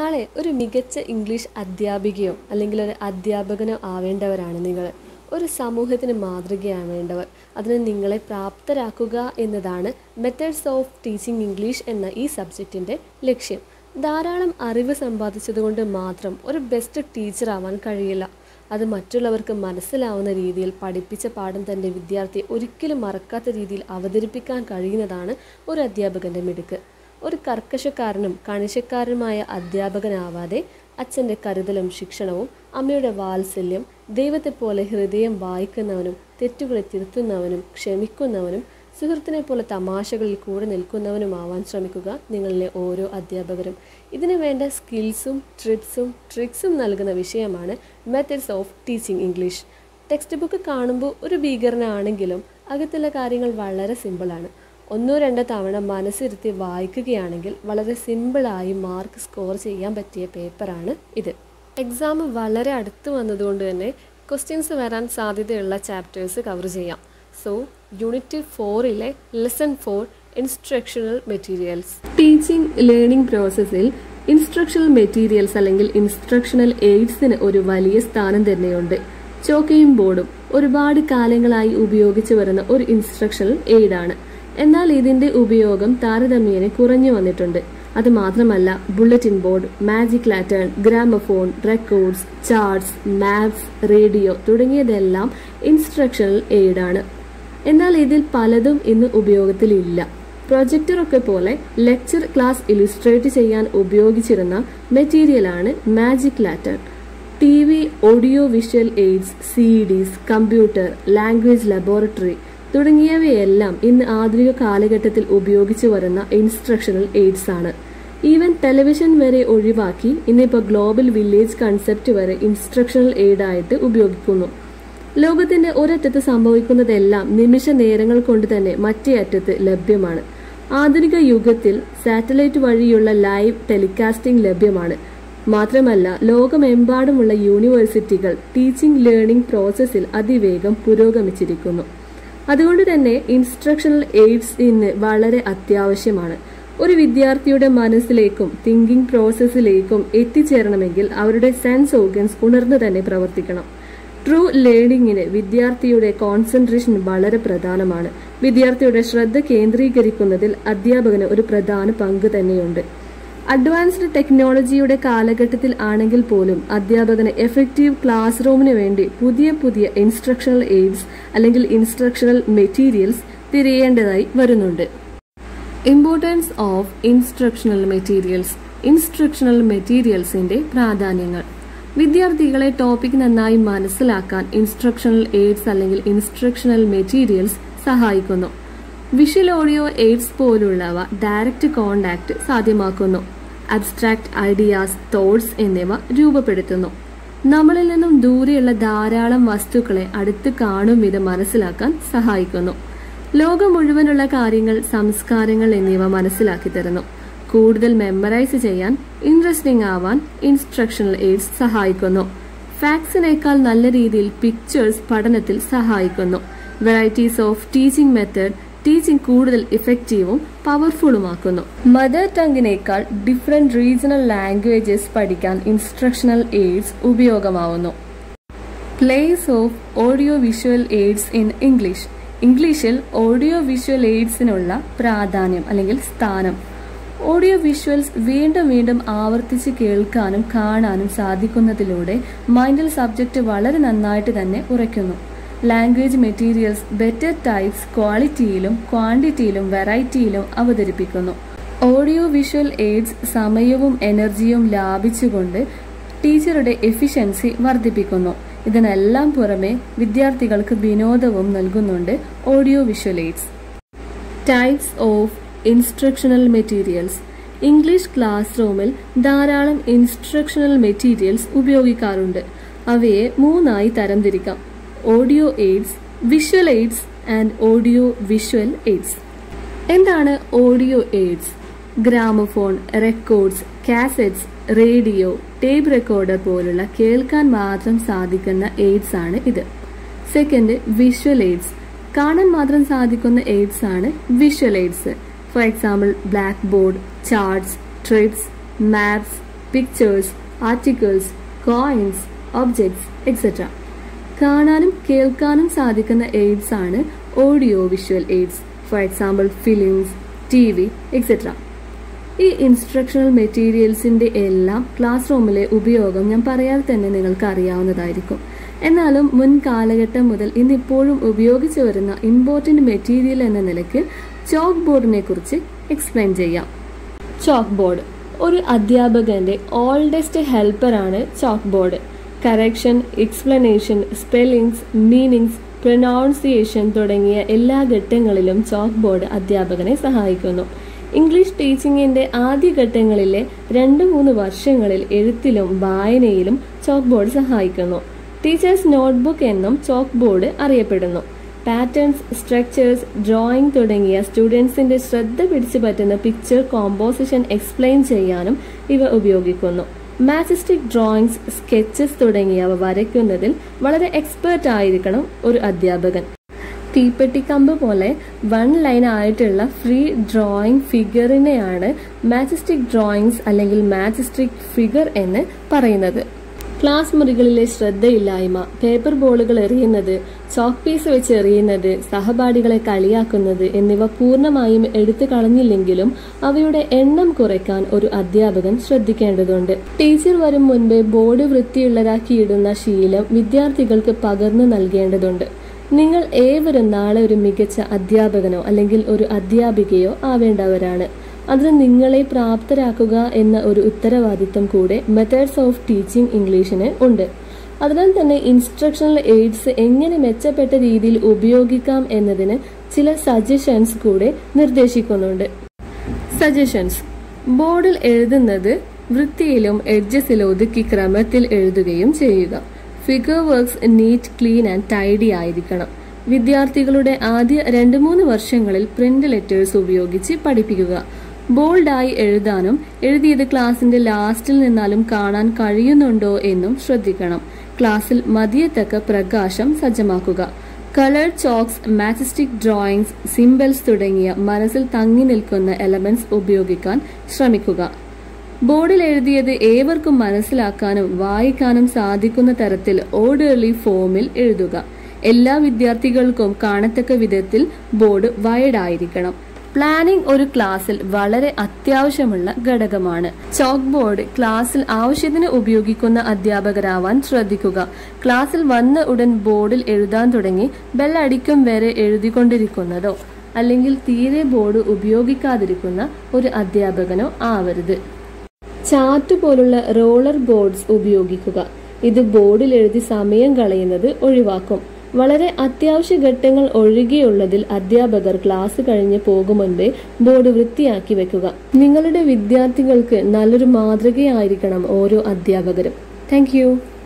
നാളെ ഒരു മികച്ച ഇംഗ്ലീഷ് അധ്യാപികയോ അല്ലെങ്കിൽ ഒരു അധ്യാപകനോ ആവേണ്ടവരാണ് നിങ്ങൾ ഒരു സമൂഹത്തിന് മാതൃകയാവേണ്ടവർ അതിന് നിങ്ങളെ പ്രാപ്തരാക്കുക എന്നതാണ് മെത്തേഡ്സ് ഓഫ് ടീച്ചിങ് ഇംഗ്ലീഷ് എന്ന ഈ സബ്ജക്റ്റിൻ്റെ ലക്ഷ്യം ധാരാളം അറിവ് സമ്പാദിച്ചതുകൊണ്ട് മാത്രം ഒരു ബെസ്റ്റ് ടീച്ചർ ആവാൻ കഴിയില്ല അത് മറ്റുള്ളവർക്ക് മനസ്സിലാവുന്ന രീതിയിൽ പഠിപ്പിച്ച പാഠം തൻ്റെ വിദ്യാർത്ഥിയെ ഒരിക്കലും മറക്കാത്ത രീതിയിൽ അവതരിപ്പിക്കാൻ കഴിയുന്നതാണ് ഒരു അധ്യാപകൻ്റെ മിടുക്ക് ഒരു കർക്കശക്കാരനും കണിശക്കാരനുമായ അധ്യാപകനാവാതെ അച്ഛൻ്റെ കരുതലും ശിക്ഷണവും അമ്മയുടെ വാത്സല്യം ദൈവത്തെപ്പോലെ ഹൃദയം വായിക്കുന്നവനും തെറ്റുകളെ തിരുത്തുന്നവനും ക്ഷമിക്കുന്നവനും സുഹൃത്തിനെ പോലെ തമാശകളിൽ കൂടെ നിൽക്കുന്നവനുമാവാൻ ശ്രമിക്കുക നിങ്ങളിലെ ഓരോ അധ്യാപകരും ഇതിനു വേണ്ട സ്കിൽസും ട്രിപ്സും ട്രിക്സും നൽകുന്ന വിഷയമാണ് methods of teaching English text book കാണുമ്പോൾ ഒരു ഭീകരനാണെങ്കിലും അകത്തുള്ള കാര്യങ്ങൾ വളരെ സിമ്പിളാണ് ഒന്നോ രണ്ടോ തവണ മനസ്സിരുത്തി വായിക്കുകയാണെങ്കിൽ വളരെ സിമ്പിളായി മാർക്ക് സ്കോർ ചെയ്യാൻ പറ്റിയ പേപ്പറാണ് ഇത് എക്സാം വളരെ അടുത്ത് വന്നതുകൊണ്ട് തന്നെ ക്വസ്റ്റ്യൻസ് വരാൻ സാധ്യതയുള്ള ചാപ്റ്റേഴ്സ് കവർ ചെയ്യാം സോ യൂണിറ്റ് ഫോറിലെ lesson four instructional materials teaching learning പ്രോസസ്സിൽ ഇൻസ്ട്രക്ഷണൽ മെറ്റീരിയൽസ് അല്ലെങ്കിൽ ഇൻസ്ട്രക്ഷണൽ എയ്ഡ്സിന് ഒരു വലിയ സ്ഥാനം തന്നെയുണ്ട് ചോക്കയും ബോർഡും ഒരുപാട് കാലങ്ങളായി ഉപയോഗിച്ചു വരുന്ന ഒരു ഇൻസ്ട്രക്ഷണൽ എയ്ഡാണ് എന്നാൽ ഇതിന്റെ ഉപയോഗം താരതമ്യേന കുറഞ്ഞു വന്നിട്ടുണ്ട് അത് മാത്രമല്ല bulletin board magic lantern gramophone records charts maps radio തുടങ്ങിയതെല്ലാം ഇൻസ്ട്രക്ഷണൽ എയ്ഡാണ് എന്നാൽ ഇതിൽ പലതും ഇന്ന് ഉപയോഗത്തിലില്ല പ്രൊജക്ടറൊക്കെ പോലെ ലെക്ചർ ക്ലാസ് ഇലിസ്ട്രേറ്റ് ചെയ്യാൻ ഉപയോഗിച്ചിരുന്ന മെറ്റീരിയലാണ് magic lantern T V audio visual aids CDs computer language laboratory തുടങ്ങിയവയെല്ലാം ഇന്ന് ആധുനിക കാലഘട്ടത്തിൽ ഉപയോഗിച്ചു വരുന്ന ഇൻസ്ട്രക്ഷണൽ എയ്ഡ്സ് ആണ് ഈവൻ ടെലിവിഷൻ വരെ ഒഴിവാക്കി ഇന്നിപ്പോൾ ഗ്ലോബൽ വില്ലേജ് കൺസെപ്റ്റ് വരെ ഇൻസ്ട്രക്ഷണൽ എയ്ഡ് ആയിട്ട് ഉപയോഗിക്കുന്നു ലോകത്തിന്റെ ഒരറ്റത്ത് സംഭവിക്കുന്നതെല്ലാം നിമിഷ നേരങ്ങൾ കൊണ്ട് തന്നെ മറ്റേ അറ്റത്ത് ലഭ്യമാണ് ആധുനിക യുഗത്തിൽ സാറ്റലൈറ്റ് വഴിയുള്ള ലൈവ് ടെലികാസ്റ്റിംഗ് ലഭ്യമാണ് മാത്രമല്ല ലോകമെമ്പാടുമുള്ള യൂണിവേഴ്സിറ്റികൾ ടീച്ചിങ് ലേണിംഗ് പ്രോസസ്സിൽ അതിവേഗം പുരോഗമിച്ചിരിക്കുന്നു അതുകൊണ്ട് തന്നെ ഇൻസ്ട്രക്ഷണൽ എയ്ഡ്സ് ഇന്ന് വളരെ അത്യാവശ്യമാണ് ഒരു വിദ്യാർത്ഥിയുടെ മനസ്സിലേക്കും തിങ്കിങ് പ്രോസസ്സിലേക്കും എത്തിച്ചേരണമെങ്കിൽ അവരുടെ സെൻസ് ഓർഗൻസ് ഉണർന്നു തന്നെ പ്രവർത്തിക്കണം ട്രൂ ലേണിംഗിന് വിദ്യാർത്ഥിയുടെ കോൺസെൻട്രേഷൻ വളരെ പ്രധാനമാണ് വിദ്യാർത്ഥിയുടെ ശ്രദ്ധ കേന്ദ്രീകരിക്കുന്നതിൽ അധ്യാപകന് ഒരു പ്രധാന പങ്ക് തന്നെയുണ്ട് അഡ്വാൻസ്ഡ് ടെക്നോളജിയുടെ കാലഘട്ടത്തിൽ ആണെങ്കിൽ പോലും അധ്യാപകന് എഫക്റ്റീവ് ക്ലാസ് റൂമിന് വേണ്ടി പുതിയ പുതിയ ഇൻസ്ട്രക്ഷണൽ എയ്ഡ്സ് അല്ലെങ്കിൽ ഇൻസ്ട്രക്ഷണൽ മെറ്റീരിയൽസ് തിരയേണ്ടതായി വരുന്നുണ്ട് importance of instructional materials instructional മെറ്റീരിയൽസിന്റെ പ്രാധാന്യങ്ങൾ വിദ്യാർത്ഥികളെ ടോപ്പിക് നന്നായി മനസ്സിലാക്കാൻ ഇൻസ്ട്രക്ഷണൽ എയ്ഡ്സ് അല്ലെങ്കിൽ ഇൻസ്ട്രക്ഷണൽ മെറ്റീരിയൽസ് സഹായിക്കുന്നു വിഷ്വൽ ഓഡിയോ എയ്ഡ്സ് പോലുള്ളവ ഡയറക്റ്റ് കോണ്ടാക്ട് സാധ്യമാക്കുന്നു അബ്സ്ട്രാക്ട് ഐഡിയാസ് തോട്ട്സ് എന്നിവ രൂപപ്പെടുത്തുന്നു നമ്മളിൽ നിന്നും ദൂരെയുള്ള ധാരാളം വസ്തുക്കളെ അടുത്ത് കാണും വിധം മനസ്സിലാക്കാൻ സഹായിക്കുന്നു ലോകം മുഴുവനുള്ള കാര്യങ്ങൾ സംസ്കാരങ്ങൾ എന്നിവ മനസ്സിലാക്കി തരുന്നു കൂടുതൽ മെമ്മറൈസ് ചെയ്യാൻ ഇൻട്രസ്റ്റിംഗ് ആവാൻ ഇൻസ്ട്രക്ഷണൽ എയ്ഡ്സ് സഹായിക്കുന്നു ഫാക്സിനേക്കാൾ നല്ല രീതിയിൽ പിക്ചേഴ്സ് പഠനത്തിൽ സഹായിക്കുന്നു varieties of teaching method teaching കൂടുതൽ ഇഫക്റ്റീവും പവർഫുള്ളുമാക്കുന്നു മദർ ടങ്ങിനേക്കാൾ ഡിഫറെന്റ് റീജിയണൽ ലാംഗ്വേജസ് പഠിക്കാൻ ഇൻസ്ട്രക്ഷണൽ എയ്ഡ്സ് ഉപയോഗമാവുന്നു place of audio visual aids in English ഇംഗ്ലീഷിൽ ഓഡിയോ വിഷ്വൽ എയ്ഡ്സിനുള്ള പ്രാധാന്യം അല്ലെങ്കിൽ സ്ഥാനം ഓഡിയോ വിഷ്വൽസ് വീണ്ടും വീണ്ടും ആവർത്തിച്ച് കേൾക്കാനും കാണാനും സാധിക്കുന്നതിലൂടെ മൈൻഡിൽ സബ്ജക്റ്റ് വളരെ നന്നായിട്ട് തന്നെ ഉറയ്ക്കുന്നു ലാംഗ്വേജ് മെറ്റീരിയൽസ് ബെറ്റർ ടൈപ്സ് ക്വാളിറ്റിയിലും ക്വാണ്ടിറ്റിയിലും വെറൈറ്റിയിലും അവതരിപ്പിക്കുന്നു ഓഡിയോ വിഷ്വൽ എയ്ഡ്സ് സമയവും എനർജിയും ലാഭിച്ചുകൊണ്ട് ടീച്ചറുടെ എഫിഷ്യൻസി വർദ്ധിപ്പിക്കുന്നു ഇതിനെല്ലാം പുറമെ വിദ്യാർത്ഥികൾക്ക് വിനോദവും നൽകുന്നുണ്ട് audio visual aids types of instructional materials English class റൂമിൽ ധാരാളം ഇൻസ്ട്രക്ഷണൽ മെറ്റീരിയൽസ് ഉപയോഗിക്കാറുണ്ട് അവയെ മൂന്നായി തരംതിരിക്കാം audio aids visual aids and audio visual aids എന്താണ് audio aids gramophone records cassettes radio tape recorder പോലുള്ള കേൾക്കാൻ മാത്രം സാധിക്കുന്ന എയ്ഡ്സ് ആണ് ഇത് സെക്കൻഡ് വിഷ്വൽ എയ്ഡ്സ് കാണാൻ മാത്രം സാധിക്കുന്ന എയ്ഡ്സ് ആണ് visual aids for example black board charts trips maps pictures articles coins objects etcetera കാണാനും കേൾക്കാനും സാധിക്കുന്ന എയ്ഡ്സ് ആണ് audio visual aids for example films T V etcetera ഈ ഇൻസ്ട്രക്ഷണൽ മെറ്റീരിയൽസിന്റെ എല്ലാം ക്ലാസ് റൂമിലെ ഉപയോഗം ഞാൻ പറയാതെ തന്നെ നിങ്ങൾക്ക് അറിയാവുന്നതായിരിക്കും എന്നാലും മുൻ കാലഘട്ടം മുതൽ ഇന്നിപ്പോഴും ഉപയോഗിച്ചു വരുന്ന ഇമ്പോർട്ടന്റ് മെറ്റീരിയൽ എന്ന നിലയ്ക്ക് ചോക്ക് ബോർഡിനെ കുറിച്ച് എക്സ്പ്ലെയിൻ ചെയ്യാം ചോക്ക് ബോർഡ് ഒരു അധ്യാപകന്റെ ഓൾഡസ്റ്റ് ഹെൽപ്പറാണ് chalk board correction explanation spellings meanings pronunciation തുടങ്ങിയ എല്ലാ ഘട്ടങ്ങളിലും ചോക്ക് ബോർഡ് അധ്യാപകനെ സഹായിക്കുന്നു ഇംഗ്ലീഷ് ടീച്ചിങ്ങിന്റെ ആദ്യഘട്ടങ്ങളിലെ രണ്ട് മൂന്ന് വർഷങ്ങളിൽ എഴുത്തിലും വായനയിലും ചോക്ക് ബോർഡ് സഹായിക്കുന്നു ടീച്ചേഴ്സ് നോട്ട്ബുക്ക് എന്നും ചോക്ക് ബോർഡ് അറിയപ്പെടുന്നു പാറ്റേൺസ് സ്ട്രക്ചേഴ്സ് ഡ്രോയിങ് തുടങ്ങിയ സ്റ്റുഡൻസിന്റെ ശ്രദ്ധ പിടിച്ചു പറ്റുന്ന പിക്ചർ കോമ്പോസിഷൻ എക്സ്പ്ലെയിൻ ചെയ്യാനും ഇവ ഉപയോഗിക്കുന്നു മാജിസ്റ്റിക് ഡ്രോയിങ്സ് സ്കെച്ചസ് തുടങ്ങിയവ വരയ്ക്കുന്നതിൽ വളരെ എക്സ്പേർട്ട് ആയിരിക്കണം ഒരു അധ്യാപകൻ തീപ്പെട്ടിക്കമ്പ് പോലെ വൺ ലൈൻ ആയിട്ടുള്ള ഫ്രീ ഡ്രോയിങ് ഫിഗറിനെയാണ് മാജിസ്റ്റിക് ഡ്രോയിങ്സ് അല്ലെങ്കിൽ മാജിസ്റ്റിക് ഫിഗർ എന്ന് പറയുന്നത് ക്ലാസ് മുറികളിലെ ശ്രദ്ധയില്ലായ്മ പേപ്പർ ബോളുകൾ എറിയുന്നത് ചോക്ക് പീസ് വെച്ച് എറിയുന്നത് സഹപാഠികളെ കളിയാക്കുന്നത് എന്നിവ പൂർണ്ണമായും എടുത്തു കളഞ്ഞില്ലെങ്കിലും അവയുടെ എണ്ണം കുറയ്ക്കാൻ ഒരു അധ്യാപകൻ ശ്രദ്ധിക്കേണ്ടതുണ്ട് ടീച്ചർ വരും മുൻപേ ബോർഡ് വൃത്തിയുള്ളതാക്കിയിടുന്ന ശീലം വിദ്യാർത്ഥികൾക്ക് പകർന്നു നൽകേണ്ടതുണ്ട് നിങ്ങൾ ഏവരും നാളെ ഒരു മികച്ച അധ്യാപകനോ അല്ലെങ്കിൽ ഒരു അധ്യാപികയോ ആവേണ്ടവരാണ് അതിന് നിങ്ങളെ പ്രാപ്തരാക്കുക എന്ന ഒരു ഉത്തരവാദിത്തം കൂടെ മെത്തേഡ്സ് ഓഫ് ടീച്ചിങ് ഇംഗ്ലീഷിന് ഉണ്ട് അതിനാൽ തന്നെ ഇൻസ്ട്രക്ഷണൽ എയ്ഡ്സ് എങ്ങനെ മെച്ചപ്പെട്ട രീതിയിൽ ഉപയോഗിക്കാം എന്നതിന് ചില സജഷൻസ് കൂടെ നിർദ്ദേശിക്കുന്നുണ്ട് സജഷൻസ് ബോർഡിൽ എഴുതുന്നത് വൃത്തിയിലും എഡ്ജസിലും ഒതുക്കി ക്രമത്തിൽ എഴുതുകയും ചെയ്യുക figure works neat clean and tidy ആയിരിക്കണം വിദ്യാർത്ഥികളുടെ ആദ്യ രണ്ട് മൂന്ന് വർഷങ്ങളിൽ പ്രിന്റ് ലെറ്റേഴ്സ് ഉപയോഗിച്ച് പഠിപ്പിക്കുക ബോൾഡായി എഴുതാനും എഴുതിയത് ക്ലാസിന്റെ ലാസ്റ്റിൽ നിന്നാലും കാണാൻ കഴിയുന്നുണ്ടോ എന്നും ശ്രദ്ധിക്കണം ക്ലാസ്സിൽ മതിയത്തക്ക പ്രകാശം സജ്ജമാക്കുക colour chalks matchstick drawings symbols തുടങ്ങിയ മനസ്സിൽ തങ്ങി നിൽക്കുന്ന എലമെന്റ്സ് ഉപയോഗിക്കാൻ ശ്രമിക്കുക ബോർഡിൽ എഴുതിയത് ഏവർക്കും മനസ്സിലാക്കാനും വായിക്കാനും സാധിക്കുന്ന തരത്തിൽ ഓർഡർലി ഫോമിൽ എഴുതുക എല്ലാ വിദ്യാർത്ഥികൾക്കും കാണത്തക്ക വിധത്തിൽ ബോർഡ് വൈഡ് ആയിരിക്കണം പ്ലാനിംഗ് ഒരു ക്ലാസ്സിൽ വളരെ അത്യാവശ്യമുള്ള ഘടകമാണ് ചോക്ക് ബോർഡ് ക്ലാസ്സിൽ ആവശ്യത്തിന് ഉപയോഗിക്കുന്ന അധ്യാപകരാവാൻ ശ്രദ്ധിക്കുക ക്ലാസ്സിൽ വന്ന ഉടൻ ബോർഡിൽ എഴുതാൻ തുടങ്ങി ബെല്ലടിക്കും വരെ എഴുതിക്കൊണ്ടിരിക്കുന്നതോ അല്ലെങ്കിൽ തീരെ ബോർഡ് ഉപയോഗിക്കാതിരിക്കുന്ന ഒരു അധ്യാപകനോ ആവരുത് ചാർട്ട് പോലുള്ള റോളർ ബോർഡ്സ് ഉപയോഗിക്കുക ഇത് ബോർഡിൽ എഴുതി സമയം കളയുന്നത് ഒഴിവാക്കും വളരെ അത്യാവശ്യ ഘട്ടങ്ങൾ ഒഴികെയുള്ളതിൽ അധ്യാപകർ ക്ലാസ് കഴിഞ്ഞ് പോകും മുൻപേ ബോർഡ് വൃത്തിയാക്കി വെക്കുക നിങ്ങളുടെ വിദ്യാർത്ഥികൾക്ക് നല്ലൊരു മാതൃകയായിരിക്കണം ഓരോ അധ്യാപകരും താങ്ക്